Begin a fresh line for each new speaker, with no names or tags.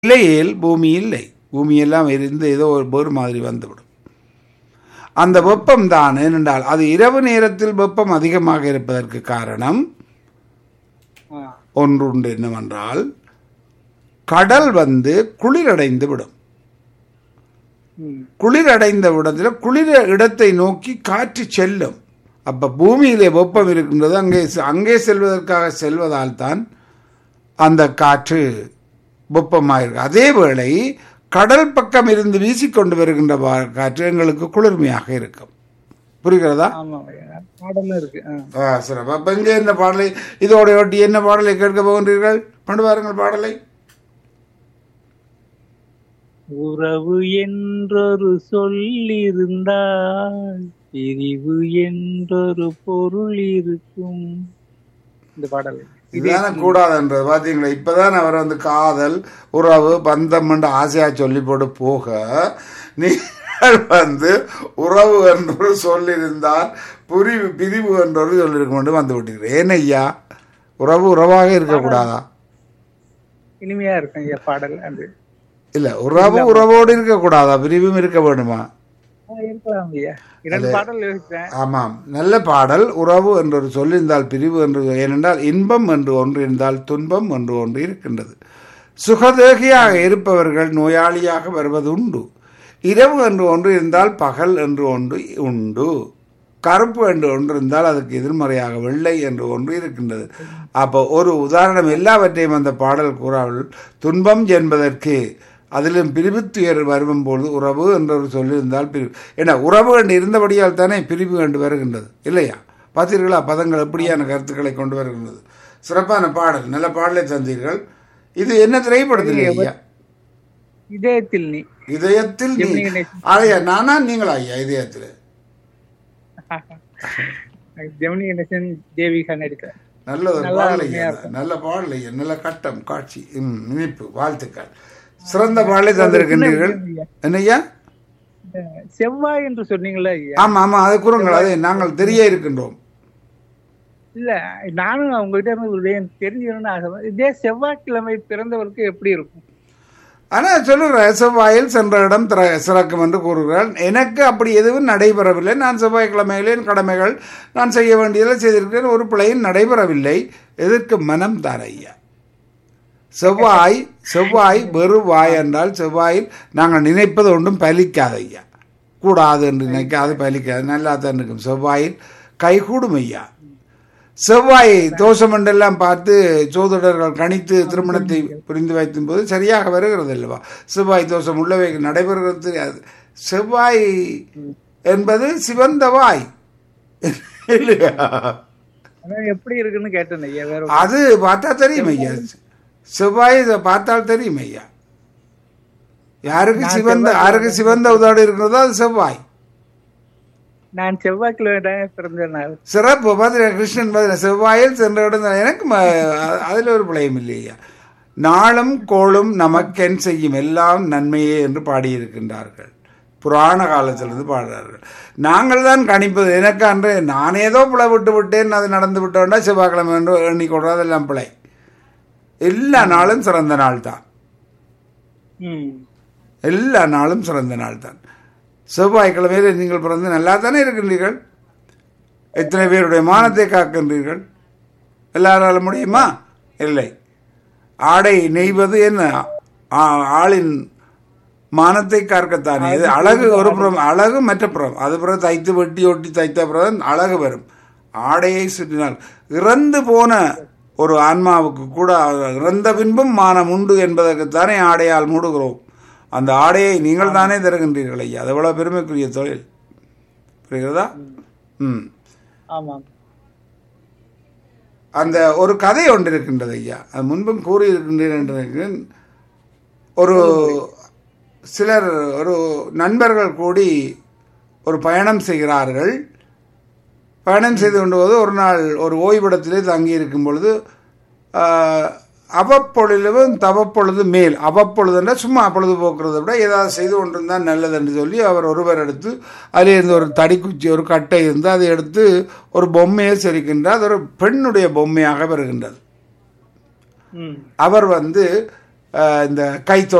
இல்லையேல் பூமி இல்லை பூமி எல்லாம் இருந்து ஏதோ ஒரு வேறு மாதிரி வந்துவிடும் அந்த வெப்பம் தான் ஏனென்றால் அது இரவு நேரத்தில் வெப்பம் அதிகமாக இருப்பதற்கு காரணம்
ஆ,
ஒன்றுண்டு என்னவென்றால் கடல் வந்து குளிரடைந்து விடும்
ம்,
குளிரடைந்த இடத்துல குளிர இடத்தை நோக்கி காற்று செல்லும் அப்ப பூமியிலே வெப்பம் இருக்கின்றது அங்கே செ- அங்கே செல்வதற்காக செல்வதால் தான் அந்த காற்று வெப்பமாயிருக்கு அதே வேளை கடல் பக்கம் இருந்து வீசிக்கொண்டு வருகின்ற வா- காற்று எங்களுக்கு குளிர்மையாக இருக்கும் புரிகிறதா
ஆமா ஐயா. பாடலும் இருக்கு ஆ.
ஆ, சிறப்பு அப்ப இங்கே என்ன பாடலை இதோட ஒட்டி என்ன பாடலை கேட்க போகின்றீர்கள் கொண்டு வாருங்கள் பாடலை
உறவு என்றொரு சொல்லிருந்தால் பிரிவு என்றொரு பொருள் இருக்கும் இந்த பாடல்
இதுதானே கூடாதுன்றது பாத்தீங்களா இப்பதான் அவர் வந்து காதல் உறவு பந்தம் என்று ஆசையா சொல்லி போட்டு போக நீங்கள் வந்து உறவு என்று சொல்லியிருந்தால் புரிவு பிரிவு என்றொரு சொல்லியிருக்க மட்டும் வந்து விட்டீர்கள் ஏன் ஐயா உறவு உறவாக இருக்கக்கூடாதா
இனிமையா இருக்கும் ஐயா பாடல் அது
இல்ல உறவு உறவோடு இருக்கக்கூடாதா பிரிவும் இருக்க வேண்டுமா
ஆ, இருக்கலாம் ஐயா இரண்டு பாடல் யோசிச்சேன்
ஆமாம் நல்ல பாடல் உறவு என்று ஒரு சொல்லியிருந்தால் பிரிவு என்று ஏனென்றால் இன்பம் என்று ஒன்று இருந்தால் துன்பம் என்று ஒன்று இருக்கின்றது சுகதேகியாக இருப்பவர்கள் நோயாளியாக வருவது உண்டு இரவு என்று ஒன்று இருந்தால் பகல் என்று ஒன்று உண்டு கருப்பு என்று ஒன்று இருந்தால் அதுக்கு எதிர்மறையாக வெள்ளை என்று ஒன்று இருக்கின்றது அப்போ ஒரு உதாரணம் எல்லாவற்றையும் அந்த பாடல் கூறாமல் துன்பம் என்பதற்கு அதிலும் பிரிவு துயர் வரும்போது உறவு என்று ஒரு சொல்லியிருந்தால் பிரிவு ஏன்னா உறவு என்று இருந்தபடியால் தானே பிரிவு என்று வருகின்றது இல்லையா பார்த்தீர்களா பதங்கள் எப்படியான கருத்துக்களை கொண்டு வருகின்றது சிறப்பான பாடல் நல்ல பாடலை தந்தீர்கள் இது என்ன திரைப்படத்தில் ஐயா
இதயத்தில் நீ
இதயத்தில் நீ
ஜெமினி கணேசன்.
ஐயா நானா நீங்களா ஐயா இதயத்தில்
ஜெமினி கணேசன் தேவிகா நடிக்க
நல்ல ஒரு
நல்லா
பாடல்
அருமையா
ஐயா நல்ல பாடல் ஐயா நல்ல கட்டம் காட்சி ம், இனிப்பு வாழ்த்துக்கள் சிறந்த பாடலை தந்திருக்கின்றீர்கள் என்னய்யா
இந்த செவ்வாய் என்று சொன்னீங்களா ஐயா
ஆமா ஆமா அது கூறுங்கள் அதை நாங்கள் தெரிய இருக்கின்றோம்
இல்ல நானும் உங்ககிட்ட இருந்து ஒரு விடயம் தெரிஞ்சுக்கணும்னு ஆசை இதே செவ்வாய்க்கிழமை பிறந்தவருக்கு எப்படி இருக்கும்
ஆனா சொல்லுற செவ்வாயில் சென்ற இடம் திற- சிறக்கும் என்று கூறுகிறார் எனக்கு அப்படி எதுவும் நடைபெறவில்லை நான் செவ்வாய்க்கிழமையிலே என் கடமைகள் நான் செய்ய வேண்டியதை செய்திருக்கிறேன் ஒரு பிழையும் நடைபெறவில்லை எதற்கு மனம் தான் ஐயா செவ்வாய் செவ்வாய் வெறும் வாய் என்றால் செவ்வாயில் நாங்கள் நினைப்பது ஒன்றும் பலிக்காது ஐயா கூடாது என்று நினைக்காது பலிக்காது நல்லா தான் இருக்கும் செவ்வாயில் கைகூடும் ஐயா செவ்வாய் தோஷம் என்றெல்லாம் பார்த்து சோதரர்கள் கணித்து திருமணத்தை புரிந்து வைக்கும் போது சரியாக வருகிறது அல்லவா செவ்வாய் தோஷம் உள்ளவை நடைபெறுகிறது தெரியாது செவ்வாய் என்பது சிவந்த வாய் இல்லையா
ஆனா எப்படி இருக்குன்னு கேட்டேன் ஐயா வேற
அது பார்த்தா தெரியும் ஐயா செவ்வாய் இதை பார்த்தால் தெரியும் ஐயா யாருக்கு சிவந்த யாருக்கு சிவந்த உதடு இருக்கிறதோ அது செவ்வாய்
நான் செவ்வாய்க்கிழமை தான் பிறந்த நாள்
சிறப்பு பதில கிருஷ்ணன் பதில செவ்வாயில் சென்ற இடம் தான். எனக்கு ம- அ- அதுல ஒரு பிழையும் இல்லையா நாளும் கோளும் நமக்கென் செய்யும் எல்லாம் நன்மையே என்று பாடியிருக்கின்றார்கள் புராண காலத்திலிருந்து பாடுறார்கள் நாங்கள் தான் கணிப்பது எனக்கு அன்று நான் ஏதோ பிழை விட்டு விட்டேன் அது நடந்து விட்டோம்னா செவ்வாய்க்கிழமை என்று எண்ணிக்கொள்றது அதெல்லாம் பிழை எல்லா நாளும் சிறந்த நாள் தான்
ம்
எல்லா நாளும் சிறந்த நாள் தான் செவ்வாய்க்கிழமையில் நீங்கள் பிறந்து நல்லா தானே இருக்கின்றீர்கள் எத்தனை பேருடைய மானத்தை காக்கின்றீர்கள் எல்லாரால முடியுமா இல்லை ஆடை நெய்வது என்ன ஆ- ஆளின் மானத்தை காக்கத்தானே இது அழகு ஒரு புறம் அழகு மற்ற புறம் அது பிறகு தைத்து வெட்டி ஒட்டி தைத்த பிறகு அழகு வரும் ஆடையை சுற்றினால் இறந்து போன ஒரு ஆன்மாவுக்கு கூட இறந்த பின்பும் மானம் உண்டு என்பதற்குத்தானே ஆடையால் மூடுகிறோம் அந்த ஆடையை நீங்கள் தானே தருகின்றீர்கள் ஐயா அது எவ்வளவு பெருமைக்குரிய தொழில் புரிகிறதா ம்
ஆமாம்
அந்த ஒரு கதை ஒன்று இருக்கின்றது ஐயா அது முன்பும் கூறியிருக்கின்றேன் என்று நினைக்கிறேன் ஒரு சிலர் ஒரு நண்பர்கள் கூடி ஒரு பயணம் செய்கிறார்கள் பயணம் செய்து கொண்டு போது ஒரு நாள் ஒரு ஓய்விடத்திலே தங்கி இருக்கும் பொழுது ஆஹ், அவ்வப்பொழுதும் தவப்பொழுது மேல் அவ்வப்பொழுதுன்னா சும்மா பொழுதுபோக்குறதை விட ஏதாவது செய்து கொண்டிருந்தால் நல்லது என்று சொல்லி அவர் ஒருவர் எடுத்து அதில் இருந்து ஒரு தடிக்குச்சி ஒரு கட்டை இருந்து அதை எடுத்து ஒரு பொம்மையை செரிக்கின்றார் அது ஒரு பெண்ணுடைய பொம்மையாக வருகின்றது
ம்
அவர் வந்து அஹ், இந்த கைத்தொ